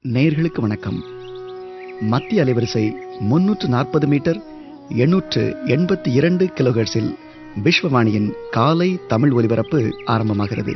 நேயர்களுக்கு வணக்கம் மத்திய அலைவரிசை முன்னூற்று நாற்பது மீட்டர் எண்ணூற்று எண்பத்தி இரண்டு கிலோஹெர்ட்ஸில் விஸ்வவாணியின் காலை தமிழ் ஒலிபரப்பு ஆரம்பமாகிறது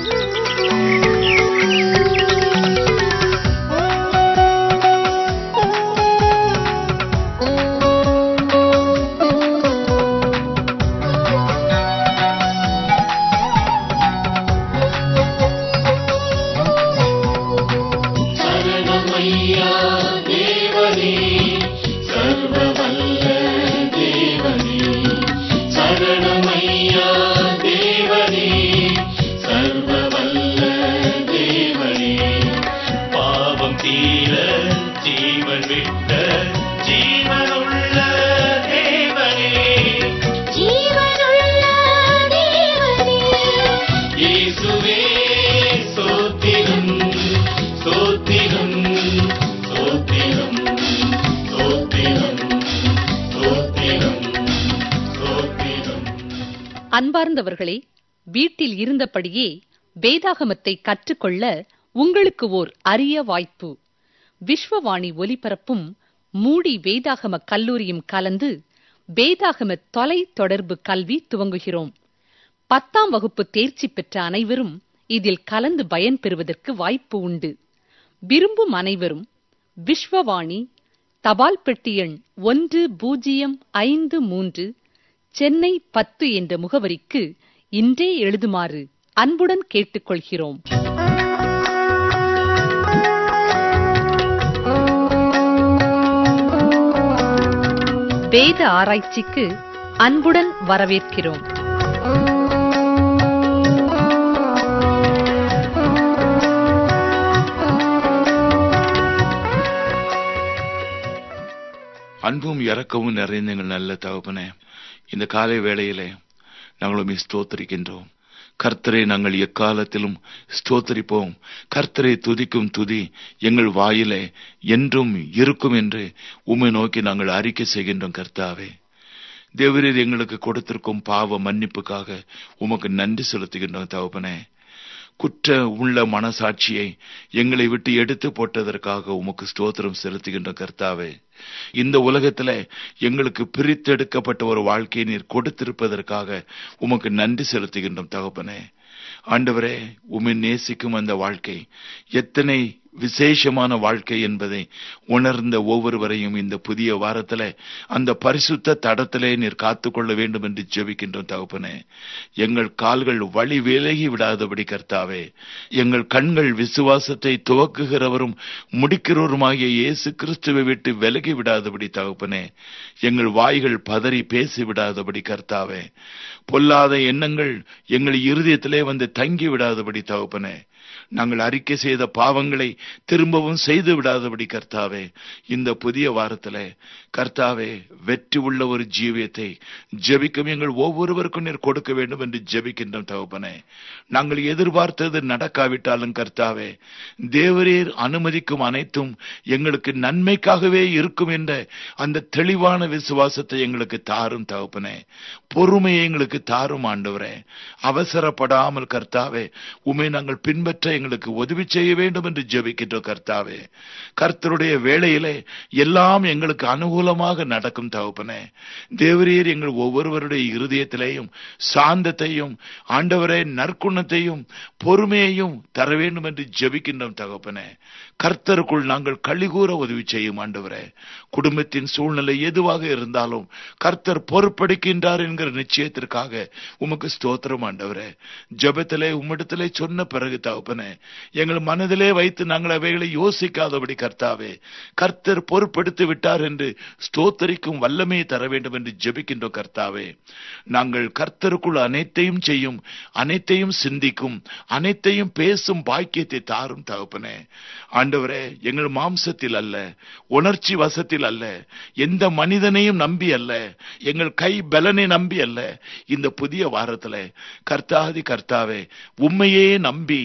சரணமையா தேவனே சர்வவல்ல தேவனே சரணமையா தேவனே சர்வவல்ல தேவனே பாவம் தீர ஜீவன் விட்ட ஜீவனுள்ள தேவனே ஜீவனுள்ள தேவனே இயேசுவே ஸ்தோத்திரம் ஸ்தோத்திரம் ஸ்தோத்திரம் ஸ்தோத்திரம் ஸ்தோத்திரம் ஸ்தோத்திரம் அன்பார்ந்தவர்களே வீட்டில் இருந்தபடியே வேதாகமத்தை கற்றுக்கொள்ள உங்களுக்கு ஓர் அரிய வாய்ப்பு விஸ்வவாணி ஒலிபரப்பும் மூடி வேதாகம கல்லூரியும் கலந்து வேதாகம தொலை தொடர்பு கல்வி துவங்குகிறோம் பத்தாம் வகுப்பு தேர்ச்சி பெற்ற அனைவரும் இதில் கலந்து பயன்பெறுவதற்கு வாய்ப்பு உண்டு விரும்பும் அனைவரும் விஸ்வவாணி தபால் பெட்டி எண் ஒன்று பூஜ்ஜியம் ஐந்து மூன்று சென்னை பத்து என்ற முகவரிக்கு இன்றே எழுதுமாறு அன்புடன் கேட்டுக்கொள்கிறோம் வேத ஆராய்ச்சிக்கு அன்புடன் வரவேற்கிறோம் அன்பும் இரக்கமும் நிறைந்த எங்கள் நல்ல தகப்பனே இந்த காலை வேளையிலே நாங்கள் உம்மை ஸ்தோத்தரிக்கின்றோம் கர்த்தரை நாங்கள் எக்காலத்திலும் ஸ்தோத்தரிப்போம் கர்த்தரை துதிக்கும் துதி எங்கள் வாயிலே என்றும் இருக்கும் என்று உம்மை நோக்கி நாங்கள் அறிக்கை செய்கின்றோம் கர்த்தாவே தேவரீர் எங்களுக்கு கொடுத்திருக்கும் பாவ மன்னிப்புக்காக உமக்கு நன்றி செலுத்துகின்றோம் தகப்பனே குற்ற உள்ள மனசாட்சியை எங்களை விட்டு எடுத்து போட்டதற்காக உமக்கு ஸ்தோத்திரம் செலுத்துகின்ற கர்த்தாவே இந்த உலகத்துல எங்களுக்கு பிரித்தெடுக்கப்பட்ட ஒரு வாழ்க்கையை நீர் கொடுத்திருப்பதற்காக உமக்கு நன்றி செலுத்துகின்றோம் தகப்பனே ஆண்டவரே உம்மை நேசிக்கும் அந்த வாழ்க்கை எத்தனை விசேஷமான வாழ்க்கை என்பதை உணர்ந்த ஒவ்வொருவரையும் இந்த புதிய வாரத்திலே அந்த பரிசுத்த தடத்திலே நீர் காத்துக்கொள்ள வேண்டும் என்று ஜெபிக்கின்றோம் தகப்பனே எங்கள் கால்கள் வழி விலகி விடாதபடி கர்த்தாவே எங்கள் கண்கள் விசுவாசத்தை துவக்குகிறவரும் முடிக்கிறவருமாகிய இயேசு கிறிஸ்துவை விட்டு விலகி விடாதபடி தகப்பனே எங்கள் வாய்கள் பதறி பேசி விடாதபடி கர்த்தாவே பொல்லாத எண்ணங்கள் எங்கள் இருதயத்திலே வந்து தங்கி விடாதபடி தகப்பனே நாங்கள் அறிக்கை செய்த பாவங்களை திரும்பவும் செய்து விடாதபடி கர்த்தாவே இந்த புதிய வாரத்திலே கர்த்தாவே வெற்றி உள்ள ஒரு ஜீவியத்தை ஜெபிக்கும் எங்கள் ஒவ்வொருவருக்கும் நீர் கொடுக்க வேண்டும் என்று ஜெபிக்கின்றோம் தகப்பனே நாங்கள் எதிர்பார்த்தது நடக்காவிட்டாலும் கர்த்தாவே தேவரீர் அனுமதிக்கும் அனைத்தும் எங்களுக்கு நன்மைக்காகவே இருக்கும் என்ற அந்த தெளிவான விசுவாசத்தை எங்களுக்கு தாரும் தகப்பனே பொறுமையை எங்களுக்கு தாரும் ஆண்டவரே அவசரப்படாமல் கர்த்தாவே உமை நாங்கள் பின்பற்ற எங்களுக்கு உதவி செய்ய வேண்டும் என்று ஜெபிக்கின்றோம் கர்த்தாவே கர்த்தருடைய வேளையிலே எல்லாம் எங்களுக்கு அனுகூலமாக நடக்கும் தகப்பனே தேவரீர் எங்கள் ஒவ்வொருவருடைய இருதயத்திலேயும் சாந்தத்தையும் ஆண்டவரே நற்குணத்தையும் பொறுமையையும் தர வேண்டும் என்று ஜெபிக்கின்றோம் தகப்பனே கர்த்தருக்குள் நாங்கள் கழிகூற உதவி செய்யும் ஆண்டவரே குடும்பத்தின் சூழ்நிலை எதுவாக இருந்தாலும் கர்த்தர் பொறுப்பெடுக்கின்றார் என்கிற நிச்சயத்திற்காக உமக்கு ஸ்தோத்திரம் ஆண்டவரே ஜெபத்திலே உம்மிடத்திலே சொன்ன பிறகு தகப்பனே எங்கள் மனதிலே வைத்து நாங்கள் அவைகளை யோசிக்காதபடி கர்த்தாவே கர்த்தர் பொறுப்பெடுத்து விட்டார் என்று ஸ்தோத்தரிக்கும் வல்லமையை தர வேண்டும் என்று ஜெபிக்கின்றோம் கர்த்தாவே நாங்கள் கர்த்தருக்குள் அனைத்தையும் செய்யும் அனைத்தையும் சிந்திக்கும் அனைத்தையும் பேசும் பாக்கியத்தை தாரும் தகப்பனே ஆண்டவரே எங்கள் மாம்சத்தில் அல்ல உணர்ச்சி வசத்தில் அல்ல எந்த மனிதனையும் நம்பி அல்ல எங்கள் கை பலனை நம்பி அல்ல இந்த புதிய வாரத்துல கர்த்தாதி கர்த்தாவே உண்மையே நம்பி நாங்கள்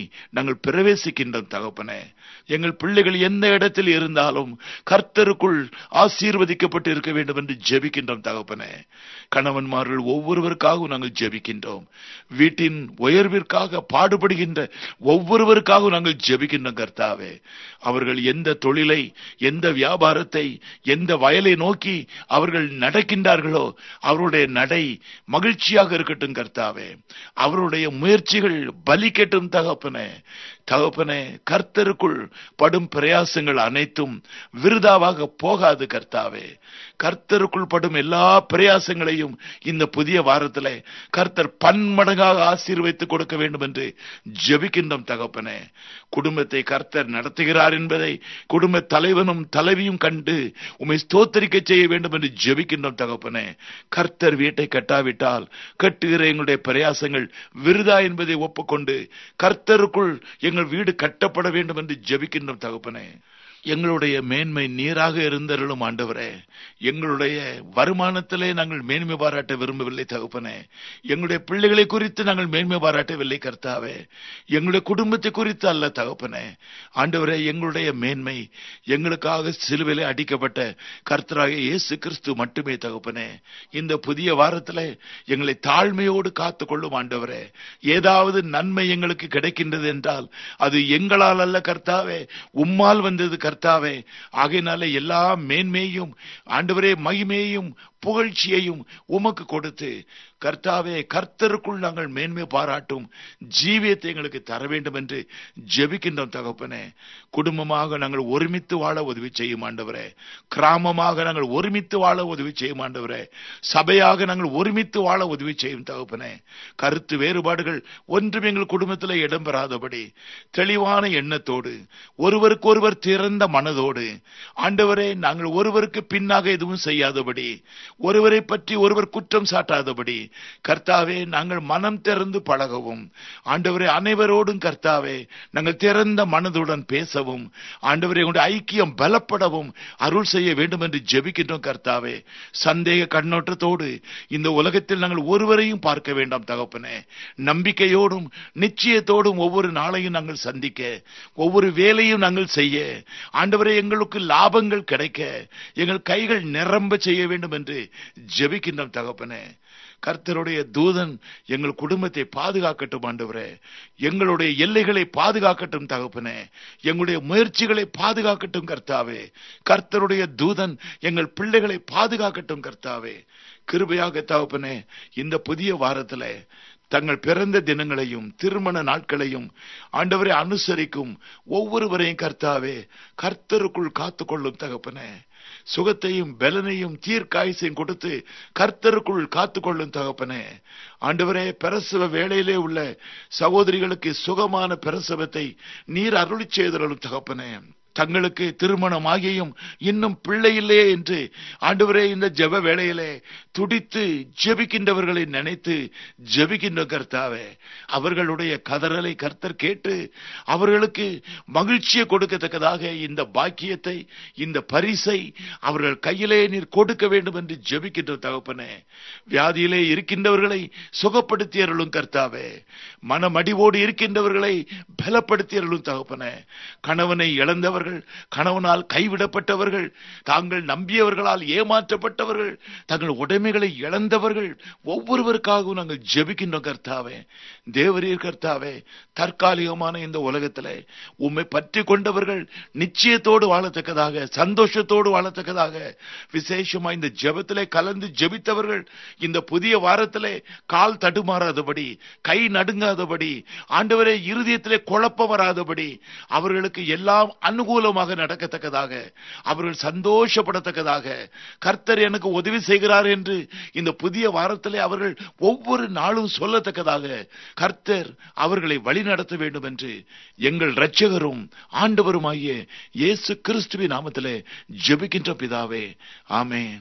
நாங்கள் பிரவேசிக்கின்றோம் தகப்பனே எங்கள் பிள்ளைகள் எந்த இடத்தில் இருந்தாலும் கர்த்தருக்குள் ஆசீர்வதிக்கப்பட்டு இருக்க வேண்டும் என்று ஜெபிக்கின்றோம் தகப்பனே கணவன்மார்கள் ஒவ்வொருவருக்காகவும் நாங்கள் ஜெபிக்கின்றோம் வீட்டின் உயர்விற்காக பாடுபடுகின்ற ஒவ்வொருவருக்காகவும் நாங்கள் ஜெபிக்கின்றோம் கர்த்தாவே அவர்கள் எந்த தொழிலை எந்த வியாபாரத்தை எந்த வயலை நோக்கி அவர்கள் நடக்கின்றார்களோ அவருடைய நடை மகிழ்ச்சியாக இருக்கட்டும் கர்த்தாவே அவருடைய முயற்சிகள் பலிக்கட்டும் தகப்பனே தகப்பனே கர்த்தருக்குள் படும் பிரயாசங்கள் அனைத்தும் விருதாவாக போகாது கர்த்தாவே கர்த்தருக்குள் படும் எல்லா பிரயாசங்களையும் இந்த புதிய வாரத்திலே கர்த்தர் பன்மடங்காக ஆசீர்வைத்து கொடுக்க வேண்டும் என்று ஜெபிக்கின்றோம் தகப்பனே குடும்பத்தை கர்த்தர் நடத்துகிறார் என்பதை குடும்ப தலைவனும் தலைவியும் கண்டு உம்மை ஸ்தோத்தரிக்க செய்ய வேண்டும் என்று ஜெபிக்கின்றோம் தகப்பனே கர்த்தர் வீட்டை கட்டாவிட்டால் கட்டுகிற எங்களுடைய பிரயாசங்கள் விருதா என்பதை ஒப்புக்கொண்டு கர்த்தருக்குள் எங்கள் வீடு கட்டப்பட வேண்டும் என்று ஜெபிக்கின்றோம் தகப்பனே எங்களுடைய மேன்மை நீராக இருந்தருளும் ஆண்டவரே எங்களுடைய வருமானத்திலே நாங்கள் மேன்மை பாராட்ட விரும்பவில்லை தகப்பனே எங்களுடைய பிள்ளைகளை குறித்து நாங்கள் மேன்மை பாராட்டவில்லை கர்த்தாவே எங்களுடைய குடும்பத்தை குறித்து அல்ல தகப்பனே ஆண்டவரே எங்களுடைய மேன்மை எங்களுக்காக சிலுவிலே அடிக்கப்பட்ட கர்த்தராக இயேசு கிறிஸ்து மட்டுமே தகப்பனே இந்த புதிய வாரத்திலே எங்களை தாழ்மையோடு காத்துக்கொள்ளும் ஆண்டவரே ஏதாவது நன்மை எங்களுக்கு கிடைக்கின்றது என்றால் அது எங்களால் அல்ல கர்த்தாவே உம்மால் வந்தது கர்த்தாவே ஆகையினால எல்லா மேன்மையும் ஆண்டவரே மகிமையையும் புகழ்ச்சியையும் உமக்கு கொடுத்து கர்த்தாவே கர்த்தருக்குள் நாங்கள் மேன்மை பாராட்டும் ஜீவியத்தை எங்களுக்கு தர வேண்டும் என்று ஜெபிக்கின்றோம் தகப்பனே குடும்பமாக நாங்கள் ஒருமித்து வாழ உதவி செய்யும் ஆண்டவரே கிராமமாக நாங்கள் ஒருமித்து வாழ உதவி செய்யும் ஆண்டவரே சபையாக நாங்கள் ஒருமித்து வாழ உதவி செய்யும் தகப்பனே கருத்து வேறுபாடுகள் ஒன்றும் எங்கள் குடும்பத்தில் இடம்பெறாதபடி தெளிவான எண்ணத்தோடு ஒருவருக்கு ஒருவர் திறந்த மனதோடு ஆண்டவரே நாங்கள் ஒருவருக்கு பின்னாக எதுவும் செய்யாதபடி ஒருவரை பற்றி ஒருவர் குற்றம் சாட்டாதபடி கர்த்தாவே நாங்கள் மனம் திறந்து பழகவும் ஆண்டவரே அனைவரோடும் கர்த்தாவே நாங்கள் திறந்த மனதுடன் பேசவும் ஆண்டவரே உங்களுடைய ஐக்கியம் பலப்படவும் அருள் செய்ய வேண்டும் என்று ஜெபிக்கின்றோம் கர்த்தாவே சந்தேக கண்ணோட்டத்தோடு இந்த உலகத்தில் நாங்கள் ஒருவரையும் பார்க்க வேண்டாம் தகப்பனே நம்பிக்கையோடும் நிச்சயத்தோடும் ஒவ்வொரு நாளையும் நாங்கள் சந்திக்க ஒவ்வொரு வேலையும் நாங்கள் செய்ய ஆண்டவரே எங்களுக்கு லாபங்கள் கிடைக்க எங்கள் கைகள் நிரம்ப செய்ய வேண்டும் என்று ஜெபிக்கின்றோம் தகப்பனே கர்த்தருடைய தூதன் எங்கள் குடும்பத்தை பாதுகாக்கட்டும் ஆண்டவரே எங்களுடைய எல்லைகளை பாதுகாக்கட்டும் தகப்பனே எங்களுடைய முயற்சிகளை பாதுகாக்கட்டும் கர்த்தாவே கர்த்தருடைய தூதன் எங்கள் பிள்ளைகளை பாதுகாக்கட்டும் கர்த்தாவே கிருபையாக தகப்பனே இந்த புதிய வாரத்திலே தங்கள் பிறந்த தினங்களையும் திருமண நாட்களையும் ஆண்டவரை அனுசரிக்கும் ஒவ்வொருவரையும் கர்த்தாவே கர்த்தருக்குள் காத்துக்கொள்ளும் தகப்பனே சுகத்தையும் பலனையும் தீர்க்காயசையும் கொடுத்து கர்த்தருக்குள் காத்துக்கொள்ளும் தகப்பனே ஆண்டவரே பிரசவ வேளையிலே உள்ள சகோதரிகளுக்கு சுகமான பிரசவத்தை நீர் அருளி செய்தலும் தகப்பனே தங்களுக்கு திருமணம் ஆகியும் இன்னும் பிள்ளை இல்லையே என்று ஆண்டவரே இந்த ஜெப வேளையிலே துடித்து ஜெபிக்கின்றவர்களை நினைத்து ஜெபிக்கின்ற கர்த்தாவே அவர்களுடைய கதறலை கர்த்தர் கேட்டு அவர்களுக்கு மகிழ்ச்சியை கொடுக்கத்தக்கதாக இந்த பாக்கியத்தை இந்த பரிசை அவர்கள் கையிலே நீர் கொடுக்க வேண்டும் என்று ஜெபிக்கின்ற தகப்பனே வியாதியிலே இருக்கின்றவர்களை சுகப்படுத்தி அருளும் கர்த்தாவே மனமடிவோடு இருக்கின்றவர்களை பலப்படுத்தி அருளும் தகப்பனே கணவனை இழந்தவர்கள் கணவனால் கைவிடப்பட்டவர்கள் தாங்கள் நம்பியவர்களால் ஏமாற்றப்பட்டவர்கள் தங்கள் உடைமைகளை இழந்தவர்கள் ஒவ்வொருவருக்காகவும் நாங்கள் ஜெபிக்கின்றோம் கர்த்தாவே தேவரீர் கர்த்தாவே தற்காலிகமான இந்த உலகத்திலே உம்மை பற்றி கொண்டவர்கள் நிச்சயத்தோடு வாழத்தக்கதாக சந்தோஷத்தோடு வாழத்தக்கதாக விசேஷமா இந்த ஜெபத்திலே கலந்து ஜெபித்தவர்கள் இந்த புதிய வாரத்திலே கால் தடுமாறாதபடி கை நடுங்காதபடி ஆண்டவரே இருதயத்திலே குழப்பம் வராதபடி அவர்களுக்கு எல்லாம் அனுகூலமாக நடக்கத்தக்கதாக அவர்கள் சந்தோஷப்படத்தக்கதாக கர்த்தர் எனக்கு உதவி செய்கிறார் என்று இந்த புதிய வாரத்திலே அவர்கள் ஒவ்வொரு நாளும் சொல்லத்தக்கதாக கர்த்தர் அவர்களை வழிநடத்த வேண்டும் என்று எங்கள் இரட்சகரும் ஆண்டவருமாகிய இயேசு கிறிஸ்துவின் நாமத்திலே ஜெபிக்கின்ற பிதாவே ஆமென்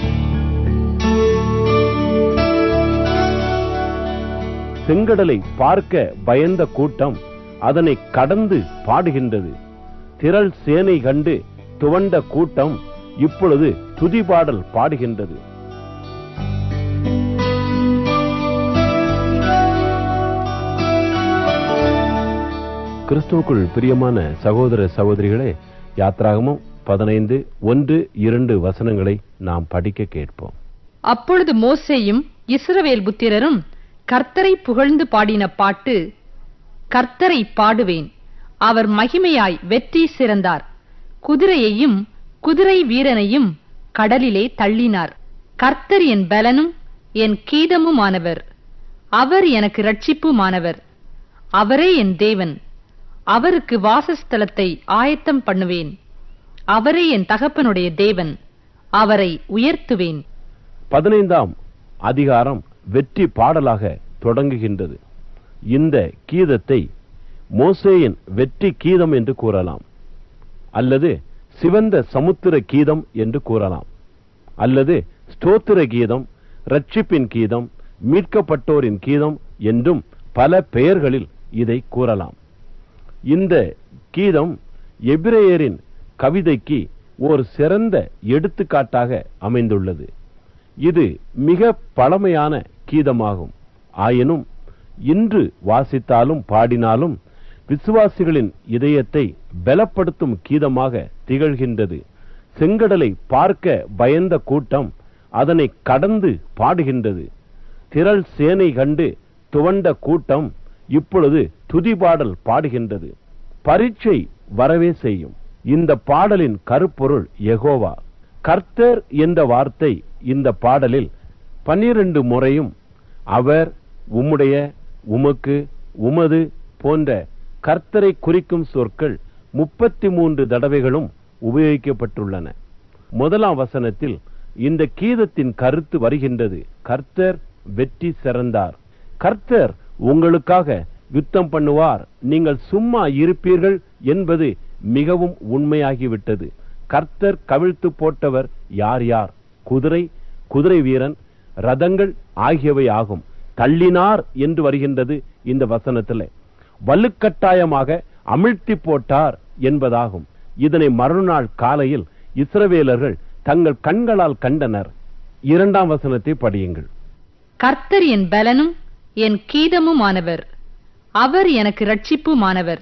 செங்கடலை பார்க்க பயந்த கூட்டம் அதனை கடந்து பாடுகின்றது திரள் சேனை கண்டு துவண்ட கூட்டம் இப்பொழுது துதிபாடல் பாடுகின்றது கிறிஸ்துவுக்குள் பிரியமான சகோதர சகோதரிகளே யாத்ராகமம் பதினைந்து ஒன்று இரண்டு வசனங்களை நாம் படிக்க கேட்போம் அப்பொழுது மோசேயும் இஸ்ரவேல் புத்திரரும் கர்த்தரை புகழ்ந்து பாடின பாட்டு கர்த்தரை பாடுவேன் அவர் மகிமையாய் வெற்றி சிறந்தார் குதிரையையும் குதிரை வீரனையும் கடலிலே தள்ளினார் கர்த்தர் என் பலனும் என் கீதமுமானவர் அவர் எனக்கு ரட்சிப்புமானவர் அவரே என் தேவன் அவருக்கு வாசஸ்தலத்தை ஆயத்தம் பண்ணுவேன் அவரே என் தகப்பனுடைய தேவன் அவரை உயர்த்துவேன் பதினைந்தாம் அதிகாரம் வெற்றி பாடலாக தொடங்குகின்றது இந்த கீதத்தை மோசேயின் வெற்றி கீதம் என்று கூறலாம் அல்லது சிவந்த சமுத்திர கீதம் என்று கூறலாம் அல்லது ஸ்தோத்திர கீதம் ரட்சிப்பின் கீதம் மீட்கப்பட்டோரின் கீதம் என்றும் பல பெயர்களில் இதை கூறலாம் இந்த கீதம் எபிரேயரின் கவிதைக்கு ஒரு சிறந்த எடுத்துக்காட்டாக அமைந்துள்ளது இது மிக பழமையான கீதமாகும் ஆயினும் இன்று வாசித்தாலும் பாடினாலும் விசுவாசிகளின் இதயத்தை பலப்படுத்தும் கீதமாக திகழ்கின்றது செங்கடலை பார்க்க பயந்த கூட்டம் அதனை கடந்து பாடுகின்றது திரள் சேனை கண்டு துவண்ட கூட்டம் இப்பொழுது துதிபாடல் பாடுகின்றது பரீட்சை வரவே செய்யும் இந்த பாடலின் கருப்பொருள் யெகோவா கர்த்தர் என்ற வார்த்தை இந்த பாடலில் பன்னிரண்டு முறையும் அவர் உம்முடைய உமக்கு உமது போன்ற கர்த்தரை குறிக்கும் சொற்கள் முப்பத்தி மூன்று தடவைகளும் உபயோகிக்கப்பட்டுள்ளன முதலாம் வசனத்தில் இந்த கீதத்தின் கருத்து வருகின்றது கர்த்தர் வெற்றி சிறந்தார் கர்த்தர் உங்களுக்காக யுத்தம் பண்ணுவார் நீங்கள் சும்மா இருப்பீர்கள் என்பது மிகவும் உண்மையாகிவிட்டது கர்த்தர் கவிழ்த்து போட்டவர் யார் யார் குதிரை குதிரை வீரன் ரதங்கள் ஆகியவை ஆகும் தள்ளினார் என்று வருகின்றது இந்த வசனத்தில் வலுக்கட்டாயமாக அமிழ்த்தி போட்டார் என்பதாகும் இதனை மறுநாள் காலையில் இஸ்ரவேலர்கள் தங்கள் கண்களால் கண்டனர் இரண்டாம் வசனத்தை படியுங்கள் கர்த்தர் என் பலனும் என் கீதமுமானவர் அவர் எனக்கு ரட்சிப்புமானவர்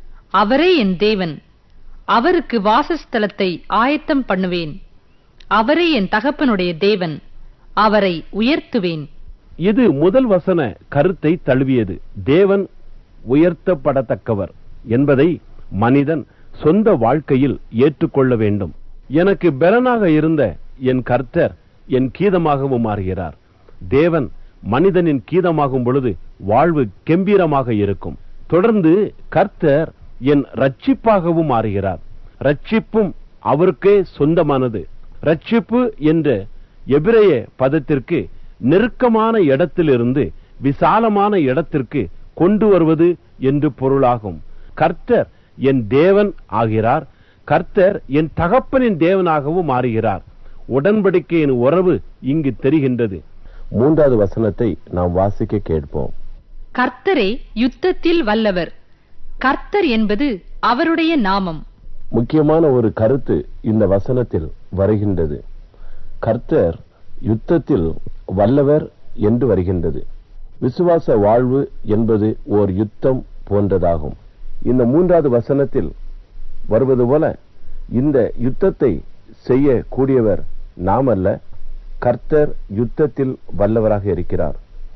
அவரே என் தேவன் அவருக்கு வாசஸ்தலத்தை ஆயத்தம் பண்ணுவேன் அவரே என் தகப்பனுடைய தேவன் அவரை உயர்த்துவேன் இது முதல் வசன கருத்தை தழுவியது தேவன் உயர்த்தப்படத்தக்கவர் என்பதை மனிதன் சொந்த வாழ்க்கையில் ஏற்றுக்கொள்ள வேண்டும் எனக்கு பெலனாக இருந்த என் கர்த்தர் என் கீதமாகவும் மாறுகிறார் தேவன் மனிதனின் கீதமாகும் பொழுது வாழ்வு கெம்பீரமாக இருக்கும் தொடர்ந்து கர்த்தர் என் ரட்சிப்பாகவும் மாறுகிறார் ரட்சிப்பும் அவருக்கே சொந்தமானது ரட்சிப்பு என்ற எபிரேய பதத்திற்கு நெருக்கமான இடத்திலிருந்து விசாலமான இடத்திற்கு கொண்டு வருவது என்று பொருளாகும் கர்த்தர் என் தேவன் ஆகிறார் கர்த்தர் என் தகப்பனின் தேவனாகவும் மாறுகிறார் உடன்படிக்கையின் உறவு இங்கு தெரிகின்றது மூன்றாவது வசனத்தை நாம் வாசிக்க கேட்போம் கர்த்தரே யுத்தத்தில் வல்லவர் கர்த்தர் என்பது அவருடைய நாமம் முக்கியமான ஒரு கருத்து இந்த வசனத்தில் வருகின்றது கர்த்தர் யுத்தத்தில் வல்லவர் என்று வருகின்றது விசுவாச வாழ்வு என்பது ஓர் யுத்தம் போன்றதாகும் இந்த மூன்றாவது வசனத்தில் வருவது போல இந்த யுத்தத்தை செய்ய கூடியவர் நாம் அல்ல கர்த்தர் யுத்தத்தில் வல்லவராக இருக்கிறார்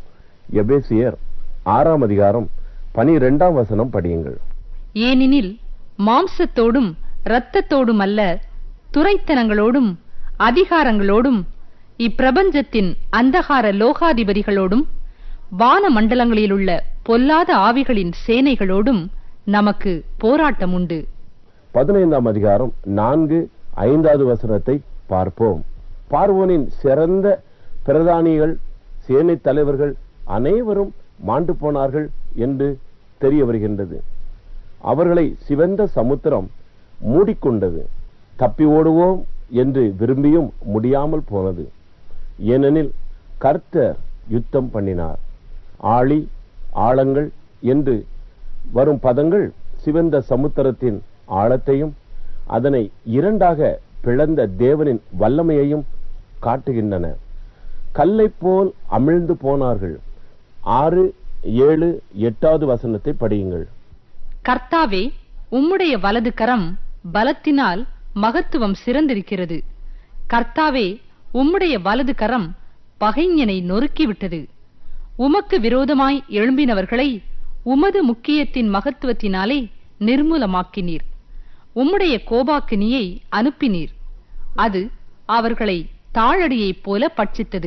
எபேசியர் ஆறாம் அதிகாரம் பனிரெண்டாம் வசனம் படியுங்கள் ஏனெனில் மாம்சத்தோடும் இரத்தத்தோடும் அல்ல துரைத்தனங்களோடும் அதிகாரங்களோடும் இப்பிரபஞ்சத்தின் அந்தகார லோகாதிபதிகளோடும் வான மண்டலங்களிலுள்ள பொல்லாத ஆவிகளின் சேனைகளோடும் நமக்கு போராட்டம் உண்டு பதினைந்தாம் அதிகாரம் நான்கு ஐந்தாவது வசனத்தை பார்ப்போம் பார்வோனின் சிறந்த பிரதானிகள் சேனை தலைவர்கள் அனைவரும் மாண்டு போனார்கள் என்று தெரிய வருகின்றது அவர்களை சிவந்த சமுத்திரம் மூடிக்கொண்டது தப்பி ஓடுவோம் என்று விரும்பியும் முடியாமல் போனது ஏனெனில் கர்த்தர் யுத்தம் பண்ணினார் ஆழி ஆழங்கள் என்று வரும் பதங்கள் சிவந்த சமுத்திரத்தின் ஆழத்தையும் அதனை இரண்டாக பிளந்த தேவனின் வல்லமையையும் காட்டுகின்றன கல்லைப் போல் அமிழ்ந்து போனார்கள் ஆறு ஏழு எட்டாவது வசனத்தை படியுங்கள் கர்த்தாவே உம்முடைய வலது கரம் பலத்தினால் மகத்துவம் சிறந்திருக்கிறது கர்த்தாவே உம்முடைய வலது கரம் பகைஞனை நொறுக்கிவிட்டது உமக்கு விரோதமாய் எழும்பினவர்களை உமது முக்கியத்தின் மகத்துவத்தினாலே நிர்மூலமாக்கினீர் உம்முடைய கோபாக்கினியை அனுப்பினீர் அது அவர்களை தாழடியைப் போல பட்சித்தது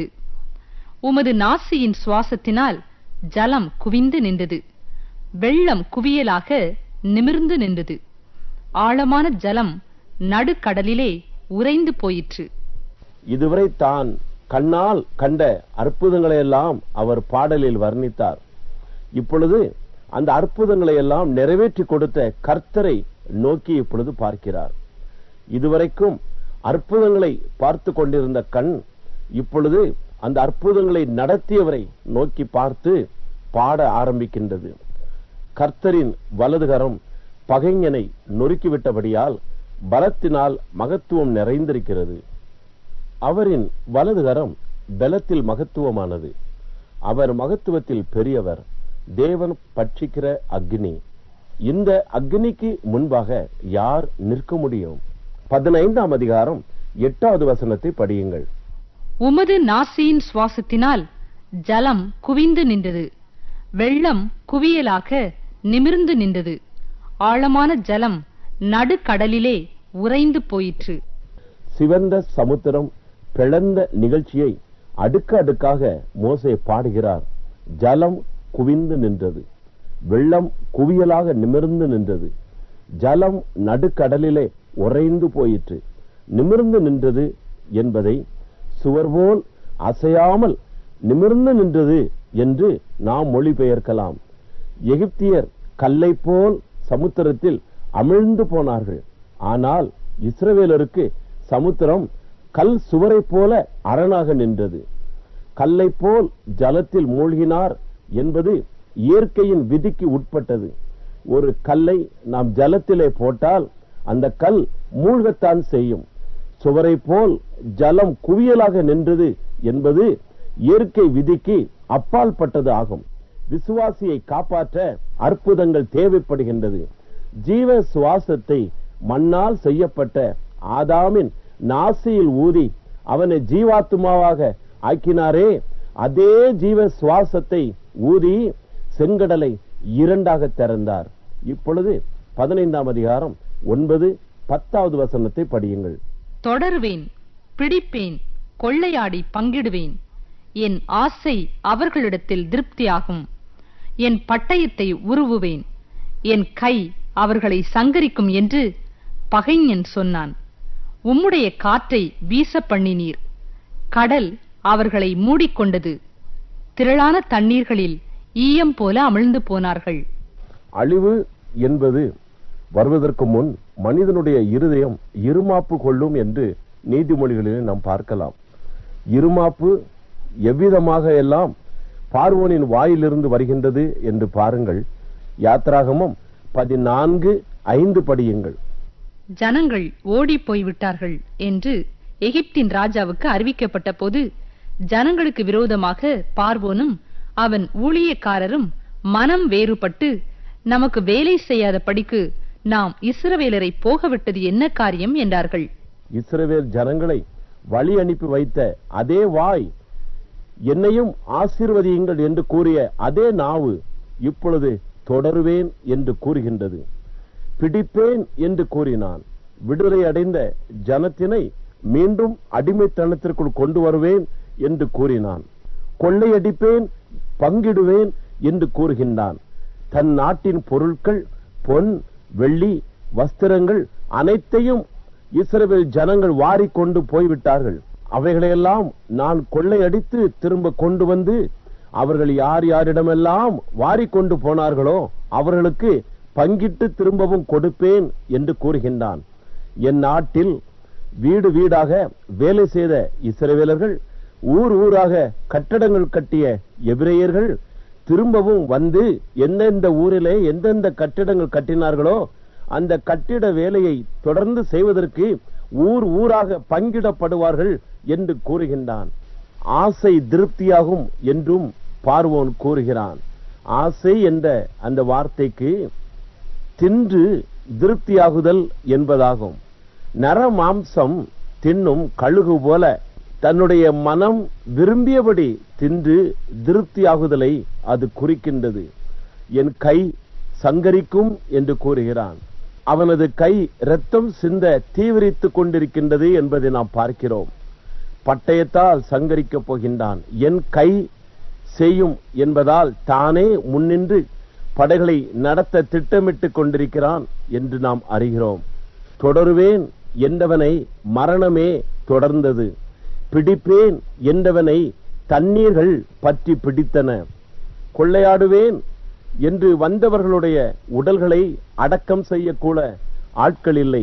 உமது நாசியின் சுவாசத்தினால் ஜலம் குவிந்து நின்றது வெள்ளம் குவியலாக நிமிர்ந்து நின்றது ஆழமான ஜலம் நடுக்கடலிலே உறைந்து போயிற்று இதுவரை தான் கண்ணால் கண்ட அற்புதங்களை எல்லாம் அவர் பாடலில் வர்ணித்தார் இப்பொழுது அந்த அற்புதங்களை எல்லாம் நிறைவேற்றி கொடுத்த கர்த்தரை நோக்கி இப்பொழுது பார்க்கிறார் இதுவரைக்கும் அற்புதங்களை பார்த்து கொண்டிருந்த கண் இப்பொழுது அந்த அற்புதங்களை நடத்தியவரை நோக்கி பார்த்து பாட ஆரம்பிக்கின்றது கர்த்தரின் வலதுகரம் பகைஞனை நொறுக்கிவிட்டபடியால் பலத்தினால் மகத்துவம் நிறைந்திருக்கிறது அவரின் வலதுகரம் பலத்தில் மகத்துவமானது அவர் மகத்துவத்தில் பெரியவர் தேவன் பட்சிக்கிற அக்னி இந்த அக்னிக்கு முன்பாக யார் நிற்க முடியும் பதினைந்தாம் அதிகாரம் எட்டாவது வசனத்தை படியுங்கள் உமது நாசியின் சுவாசத்தினால் ஜலம் குவிந்து நின்றது வெள்ளம் குவியலாக நிமிர்ந்து நின்றது ஆழமான ஜலம் நடுக்கடலிலே உறைந்து போயிற்று சிவந்த சமுத்திரம் பிளந்த நிகழ்ச்சியை அடுக்கு அடுக்காக மோசே பாடுகிறார் ஜலம் குவிந்து நின்றது வெள்ளம் குவியலாக நிமிர்ந்து நின்றது ஜலம் நடுக்கடலிலே உறைந்து போயிற்று நிமிர்ந்து நின்றது என்பதை சுவர் போல் அசையாமல் நிமிர்ந்து நின்றது என்று நாம் மொழிபெயர்க்கலாம் எகிப்தியர் கல்லை போல் சமுத்திரத்தில் அமிழ்ந்து போனார்கள் ஆனால் இஸ்ரவேலருக்கு சமுத்திரம் கல் சுவரைப் போல அரணாக நின்றது கல்லை போல் ஜலத்தில் மூழ்கினார் என்பது இயற்கையின் விதிக்கு உட்பட்டது ஒரு கல்லை நாம் ஜலத்திலே போட்டால் அந்த கல் மூழ்கத்தான் செய்யும் சுவரை போல் ஜலம் குவியலாக நின்றது என்பது இயற்கை விதிக்கு அப்பால் பட்டது ஆகும் விசுவாசியை காப்பாற்ற அற்புதங்கள் தேவைப்படுகின்றது ஜீவ சுவாசத்தை மண்ணால் செய்யப்பட்ட ஆதாமின் நாசியில் ஊதி அவனை ஜீவாத்மாவாக ஆக்கினாரே அதே ஜீவ சுவாசத்தை ஊதி செங்கடலை இரண்டாக திறந்தார் இப்பொழுது பதினைந்தாம் அதிகாரம் ஒன்பது பத்தாவது வசனத்தை படியுங்கள் தொடருவேன் பிடிப்பேன் கொள்ளையாடி பங்கிடுவேன் என் ஆசை அவர்களிடத்தில் திருப்தியாகும் என் பட்டயத்தை உருவுவேன் என் கை அவர்களை சங்கரிக்கும் என்று பகைஞன் சொன்னான் உம்முடைய காற்றை வீச பண்ணினீர் கடல் அவர்களை மூடிக்கொண்டது திரளான தண்ணீர்களில் ஈயம் போல அமிழ்ந்து போனார்கள் அழிவு என்பது வருவதற்கு முன் மனிதனுடைய இருதயம் இருமாப்பு கொள்ளும் என்று நீதிமொழிகளிலே நாம் பார்க்கலாம் இருமாப்பு எவ்விதமாக எல்லாம் பார்வோனின் வாயிலிருந்து வருகின்றது என்று பாருங்கள் யாத்ராகமம் பதினான்கு ஐந்து படியுங்கள் ஜனங்கள் ஓடிப் போய்விட்டார்கள் என்று எகிப்தின் ராஜாவுக்கு அறிவிக்கப்பட்ட போது ஜனங்களுக்கு விரோதமாக பார்வோனும் அவன் ஊழியக்காரரும் மனம் வேறுபட்டு நமக்கு வேலை செய்யாத படிக்கு நாம் இஸ்ரவேலரை போகவிட்டது என்ன காரியம் என்றார்கள் இஸ்ரவேல் ஜனங்களை வழி அனுப்பி வைத்த அதே வாய் என்னையும் ஆசீர்வதியுங்கள் என்று கூறிய அதே நாவு இப்பொழுது தொடருவேன் என்று கூறுகின்றது பிடிப்பேன் என்று கூறினான் விடுதலை அடைந்த ஜனத்தினை மீண்டும் அடிமைத்தனத்திற்குள் கொண்டு வருவேன் என்று கூறினான் கொள்ளையடிப்பேன் பங்கிடுவேன் என்று கூறுகின்றான் தன் நாட்டின் பொருட்கள் பொன் வெள்ளி வஸ்திரங்கள் அனைத்தையும் இஸ்ரவேல் ஜனங்கள் வாரிக்கொண்டு போய்விட்டார்கள் அவைகளையெல்லாம் நான் கொள்ளையடித்து திரும்ப கொண்டு வந்து அவர்கள் யார் யாரிடமெல்லாம் வாரிக்கொண்டு போனார்களோ அவர்களுக்கு பங்கிட்டு திரும்பவும் கொடுப்பேன் என்று கூறுகின்றான் என் நாட்டில் வீடு வீடாக வேலை செய்த இஸ்ரவேலர்கள் ஊர் ஊராக கட்டடங்கள் கட்டிய எபிரேயர்கள் திரும்பவும் வந்து எந்தெந்த ஊரிலே எந்தெந்த கட்டிடங்கள் கட்டினார்களோ அந்த கட்டிட வேலையை தொடர்ந்து செய்வதற்கு ஊர் ஊராக பங்கிடப்படுவார்கள் என்று கூறுகின்றான் ஆசை திருப்தியாகும் என்றும் பார்வோன் கூறுகிறான் ஆசை என்ற அந்த வார்த்தைக்கு தின்று திருப்தியாகுதல் என்பதாகும் நர மாம்சம் தின்னும் கழுகு போல தன்னுடைய மனம் விரும்பியபடி தின்று திருப்தியாகுதலை அது குறிக்கின்றது என் கை சங்கரிக்கும் என்று கூறுகிறான் அவனது கை இரத்தம் சிந்த தீவிரித்துக் கொண்டிருக்கின்றது என்பதை நாம் பார்க்கிறோம் பட்டயத்தால் சங்கரிக்கப் போகின்றான் என் கை செய்யும் என்பதால் தானே முன்னின்று படைகளை நடத்த திட்டமிட்டுக் கொண்டிருக்கிறான் என்று நாம் அறிகிறோம் தொடருவேன் என்றவனை மரணமே தொடர்ந்தது பிடிப்பேன் என்றவனை தண்ணீர்கள் பற்றி பிடித்தன கொள்ளையாடுவேன் என்று வந்தவர்களுடைய உடல்களை அடக்கம் செய்யக்கூட ஆட்கள் இல்லை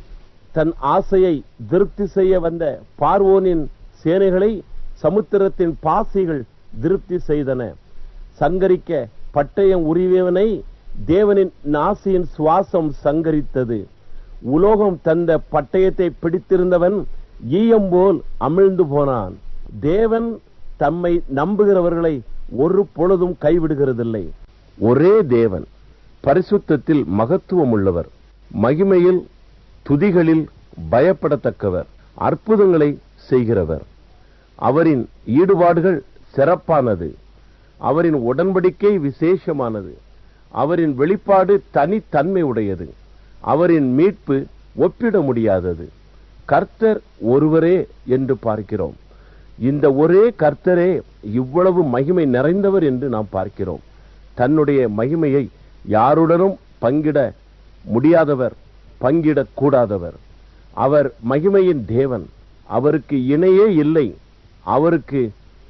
தன் ஆசையை திருப்தி செய்ய வந்த பார்வோனின் சேனைகளை சமுத்திரத்தின் பாசிகள் திருப்தி செய்தன சங்கரிக்க பட்டயம் உரிவியவனை தேவனின் நாசியின் சுவாசம் சங்கரித்தது உலோகம் தந்த பட்டயத்தை பிடித்திருந்தவன் ஈயம் போல் அமிழ்ந்து போனான் தேவன் தம்மை நம்புகிறவர்களை ஒரு பொழுதும் கைவிடுகிறதில்லை ஒரே தேவன் பரிசுத்தத்தில் மகத்துவம் உள்ளவர் மகிமையில் துதிகளில் பயப்படத்தக்கவர் அற்புதங்களை செய்கிறவர் அவரின் ஈடுபாடுகள் சிறப்பானது அவரின் உடன்படிக்கை விசேஷமானது அவரின் வெளிப்பாடு தனித்தன்மை உடையது அவரின் மீட்பு ஒப்பிட முடியாதது கர்த்தர் ஒருவரே என்று பார்க்கிறோம் இந்த ஒரே கர்த்தரே இவ்வளவு மகிமை நிறைந்தவர் என்று நாம் பார்க்கிறோம் தன்னுடைய மகிமையை யாருடனும் பங்கிட முடியாதவர் பங்கிடக் கூடாதவர் அவர் மகிமையின் தேவன் அவருக்கு இணையே இல்லை அவருக்கு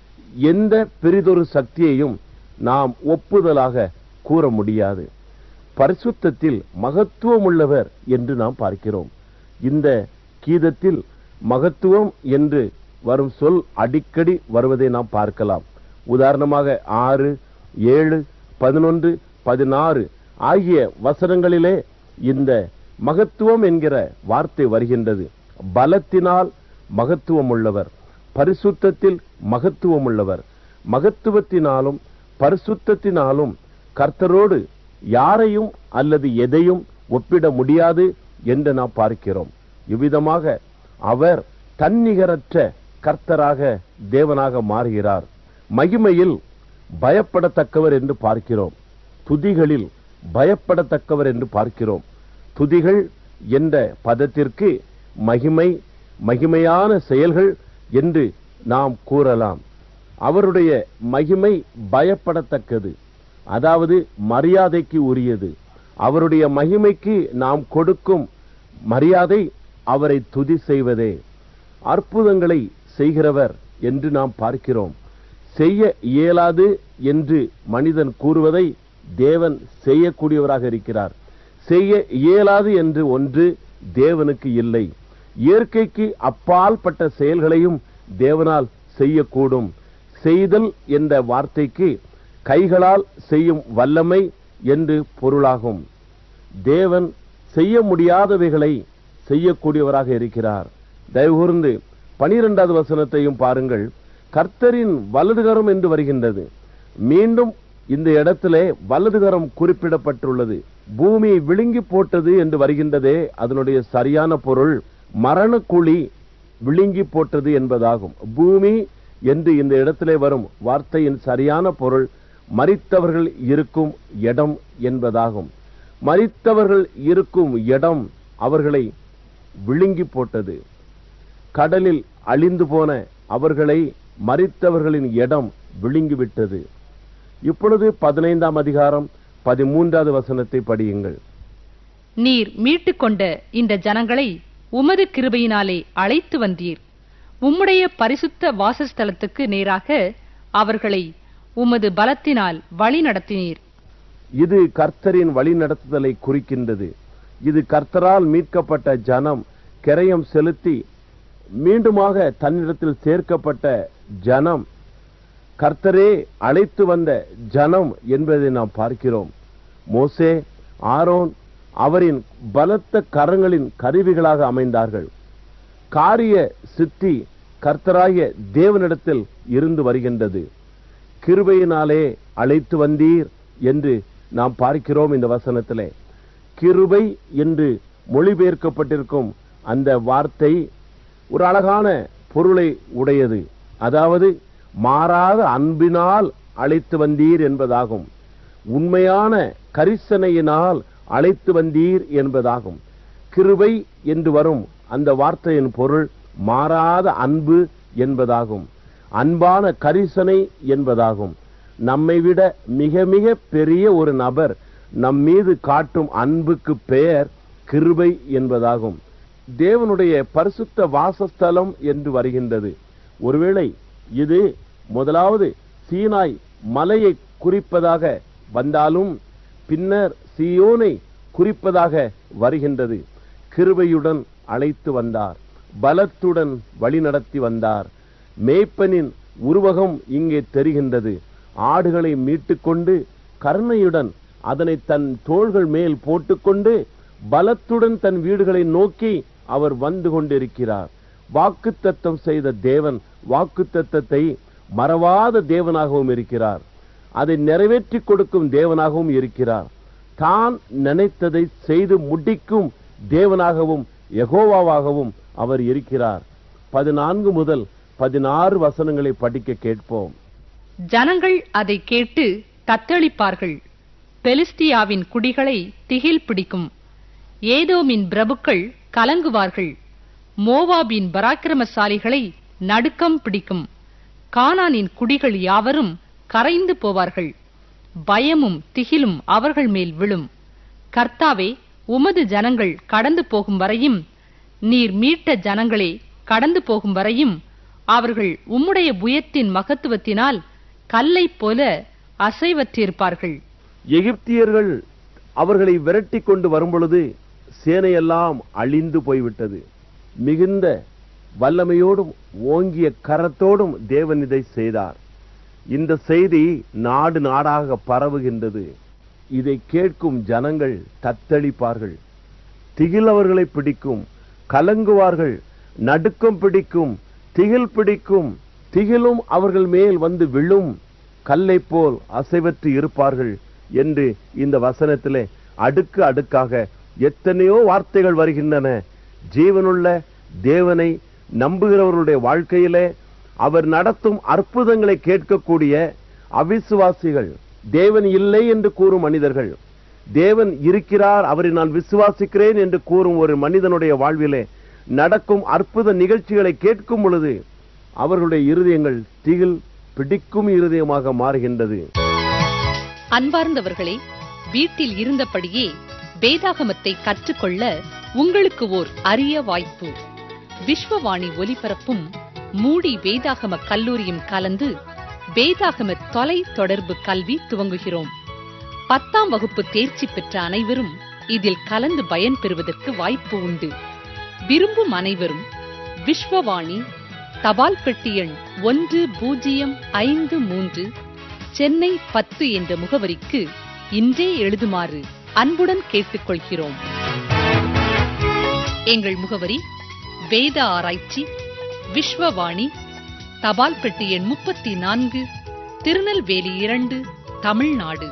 எந்த பெரிதொரு சக்தியையும் நாம் ஒப்புதலாக கூற முடியாது பரிசுத்தத்தில் மகத்துவம் உள்ளவர் என்று நாம் பார்க்கிறோம் இந்த கீதத்தில் மகத்துவம் என்று வரும் சொல் அடிக்கடி வருவதை நாம் பார்க்கலாம் உதாரணமாக ஆறு ஏழு பதினொன்று பதினாறு ஆகிய வசனங்களிலே இந்த மகத்துவம் என்கிற வார்த்தை வருகின்றது பலத்தினால் மகத்துவம் உள்ளவர் பரிசுத்தத்தில் மகத்துவம் உள்ளவர் மகத்துவத்தினாலும் பரிசுத்தத்தினாலும் கர்த்தரோடு யாரையும் அல்லது எதையும் ஒப்பிட முடியாது என்று நாம் பார்க்கிறோம் இவ்விதமாக அவர் தன்னிகரற்ற கர்த்தராக தேவனாக மாறுகிறார் மகிமையில் பயப்படத்தக்கவர் என்று பார்க்கிறோம் துதிகளில் பயப்படத்தக்கவர் என்று பார்க்கிறோம் துதிகள் என்ற பதத்திற்கு மகிமை மகிமையான செயல்கள் என்று நாம் கூறலாம் அவருடைய மகிமை பயப்படத்தக்கது அதாவது மரியாதைக்கு உரியது அவருடைய மகிமைக்கு நாம் கொடுக்கும் மரியாதை அவரை துதி செய்வதே அற்புதங்களை செய்கிறவர் என்று நாம் பார்க்கிறோம் செய்ய இயலாது என்று மனிதன் கூறுவதை தேவன் செய்யக்கூடியவராக இருக்கிறார் செய்ய இயலாது என்று ஒன்று தேவனுக்கு இல்லை இயற்கைக்கு அப்பால்பட்ட செயல்களையும் தேவனால் செய்யக்கூடும் செய்தல் என்ற வார்த்தைக்கு கைகளால் செய்யும் வல்லமை என்று பொருளாகும் தேவன் செய்ய முடியாதவைகளை செய்யக்கூடியவராக இருக்கிறார் தயவுகூர்ந்து பனிரெண்டாவது வசனத்தையும் பாருங்கள் கர்த்தரின் வலதுகரம் என்று வருகின்றது மீண்டும் இந்த இடத்திலே வலதுகரம் குறிப்பிடப்பட்டுள்ளது பூமியை விழுங்கி போட்டது என்று வருகின்றதே அதனுடைய சரியான பொருள் மரணக்குழி விழுங்கி போட்டது என்பதாகும் பூமி என்று இந்த இடத்திலே வரும் வார்த்தையின் சரியான பொருள் மரித்தவர்கள் இருக்கும் இடம் என்பதாகும் மரித்தவர்கள் இருக்கும் இடம் அவர்களை விழுங்கி போட்டது கடலில் அழிந்து போன அவர்களை மரித்தவர்களின் இடம் விழுங்கிவிட்டது இப்பொழுது பதினைந்தாம் அதிகாரம் பதிமூன்றாவது வசனத்தை படியுங்கள் நீர் மீட்டுக்கொண்ட இந்த ஜனங்களை உமது கிருபையினாலே அழைத்து வந்தீர் உம்முடைய பரிசுத்த வாசஸ்தலத்துக்கு நேராக அவர்களை உமது பலத்தினால் வழி நடத்தினீர் இது கர்த்தரின் வழிநடத்துதலை குறிக்கின்றது இது கர்த்தரால் மீட்கப்பட்ட ஜனம் கிரயம் செலுத்தி மீண்டுமாக தன்னிடத்தில் சேர்க்கப்பட்ட ஜனம் கர்த்தரே அழைத்து வந்த ஜனம் என்பதை நாம் பார்க்கிறோம் மோசே ஆரோன் அவரின் பலத்த கரங்களின் கருவிகளாக அமைந்தார்கள் காரிய சித்தி கர்த்தராகிய தேவனிடத்தில் இருந்து வருகின்றது கிருபையினாலே அழைத்து வந்தீர் என்று நாம் பார்க்கிறோம் இந்த வசனத்திலே கிருபை என்று மொழிபெயர்க்கப்பட்டிருக்கும் அந்த வார்த்தை ஒரு அழகான பொருளை உடையது அதாவது மாறாத அன்பினால் அழைத்து வந்தீர் என்பதாகும் உண்மையான கரிசனையினால் அழைத்து வந்தீர் என்பதாகும் கிருபை என்று வரும் அந்த வார்த்தையின் பொருள் மாறாத அன்பு என்பதாகும் அன்பான கரிசனை என்பதாகும் நம்மை விட மிக மிக பெரிய ஒரு நபர் நம் மீது காட்டும் அன்புக்கு பெயர் கிருபை என்பதாகும் தேவனுடைய பரிசுத்த வாசஸ்தலம் என்று வருகின்றது ஒருவேளை இது முதலாவது சீனாய் மலையை குறிப்பதாக வந்தாலும் பின்னர் சியோனை குறிப்பதாக வருகின்றது கிருபையுடன் அழைத்து வந்தார் பலத்துடன் வழிநடத்தி வந்தார் மேய்ப்பனின் உருவகம் இங்கே தெரிகின்றது ஆடுகளை மீட்டுக்கொண்டு கருணையுடன் அதனை தன் தோள்கள் மேல் போட்டுக்கொண்டு பலத்துடன் தன் வீடுகளை நோக்கி அவர் வந்து கொண்டிருக்கிறார் வாக்குத்தத்தம் செய்த தேவன் வாக்குத்தத்தத்தை மறவாத தேவனாகவும் இருக்கிறார் அதை நிறைவேற்றி கொடுக்கும் தேவனாகவும் இருக்கிறார் தான் நினைத்ததை செய்து முடிக்கும் தேவனாகவும் யெகோவாவாகவும் அவர் இருக்கிறார் பதினான்கு முதல் பதினாறு வசனங்களை படிக்க கேட்போம் ஜனங்கள் அதை கேட்டு தத்தளிப்பார்கள் பெலிஸ்தியாவின் குடிகளை திகில் பிடிக்கும் ஏதோமின் பிரபுக்கள் கலங்குவார்கள் மோவாபின் பராக்கிரமசாலிகளை நடுக்கம் பிடிக்கும் கானானின் குடிகள் யாவரும் கரைந்து போவார்கள் பயமும் திகிலும் அவர்கள் மேல் விழும் கர்த்தாவே உமது ஜனங்கள் கடந்து போகும் வரையும் நீர் மீட்ட ஜனங்களே கடந்து போகும் வரையும் அவர்கள் உம்முடைய புயத்தின் மகத்துவத்தினால் கல்லைப் போல அசைவற்றிருப்பார்கள் எகிப்தியர்கள் அவர்களை விரட்டி கொண்டு வரும்பொழுது சேனையெல்லாம் அழிந்து போய்விட்டது மிகுந்த வல்லமையோடும் ஓங்கிய கரத்தோடும் தேவன் இதை செய்தார் இந்த செய்தி நாடு நாடாக பரவுகின்றது இதை கேட்கும் ஜனங்கள் தத்தளிப்பார்கள் திகில் அவர்களை பிடிக்கும் கலங்குவார்கள் நடுக்கம் பிடிக்கும் திகில் பிடிக்கும் திகிலும் அவர்கள் மேல் வந்து விழும் கல்லை போல் அசைவற்று இருப்பார்கள் என்று இந்த வசனத்திலே அடுக்கு அடுக்காக எத்தனையோ வார்த்தைகள் வருகின்றன ஜீவனுள்ள தேவனை நம்புகிறவர்களுடைய வாழ்க்கையிலே அவர் நடத்தும் அற்புதங்களை கேட்கக்கூடிய அவிசுவாசிகள் தேவன் இல்லை என்று கூறும் மனிதர்கள் தேவன் இருக்கிறார் அவரை நான் விசுவாசிக்கிறேன் என்று கூறும் ஒரு மனிதனுடைய வாழ்விலே நடக்கும் அற்புத நிகழ்ச்சிகளை கேட்கும் பொழுது அவர்களுடைய இருதயங்கள் திகில் பிடிக்கும் இருதயமாக மாறுகின்றது அன்பார்ந்தவர்களே வீட்டில் இருந்தபடியே வேதாகமத்தை கற்றுக்கொள்ள உங்களுக்கு ஓர் அரிய வாய்ப்பு விஸ்வவாணி ஒலிபரப்பும் மூடி வேதாகம கல்லூரியும் கலந்து வேதாகம தொலை தொடர்பு கல்வி துவங்குகிறோம் பத்தாம் வகுப்பு தேர்ச்சி பெற்ற அனைவரும் இதில் கலந்து பயன்பெறுவதற்கு வாய்ப்பு உண்டு விரும்பும் அனைவரும் விஸ்வவாணி தபால் பெட்டி எண் ஒன்று பூஜ்ஜியம் ஐந்து மூன்று சென்னை பத்து என்ற முகவரிக்கு இன்றே எழுதுமாறு அன்புடன் கேட்டுக்கொள்கிறோம் எங்கள் முகவரி வேத ஆராய்ச்சி விஸ்வவாணி தபால் பெட்டி எண் முப்பத்தி நான்கு திருநெல்வேலி இரண்டு தமிழ்நாடு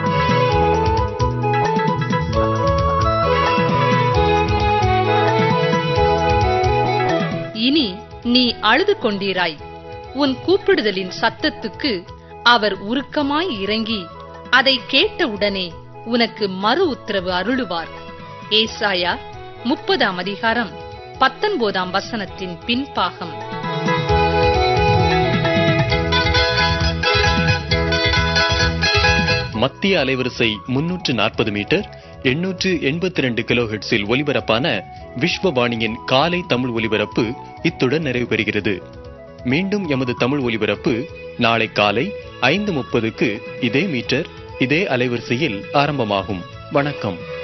இனி நீ அழுது கொண்டீராய் உன் கூப்பிடுதலின் சத்தத்துக்கு அவர் உருக்கமாய் இறங்கி அதை கேட்டவுடனே உனக்கு மறு உத்தரவு அருளுவார் ஏசாயா முப்பதாம் அதிகாரம் பத்தொன்பதாம் வசனத்தின் பின்பாகம் மத்திய அலைவரிசை முன்னூற்று நாற்பது மீட்டர் எண்ணூற்று எண்பத்தி ரெண்டு கிலோஹெட்ஸில் ஒலிபரப்பான விஸ்வவாணியின் காலை தமிழ் ஒலிபரப்பு இத்துடன் நிறைவு பெறுகிறது மீண்டும் எமது தமிழ் ஒலிபரப்பு நாளை காலை ஐந்து முப்பதுக்கு இதே மீட்டர் இதே அலைவரிசையில் ஆரம்பமாகும் வணக்கம்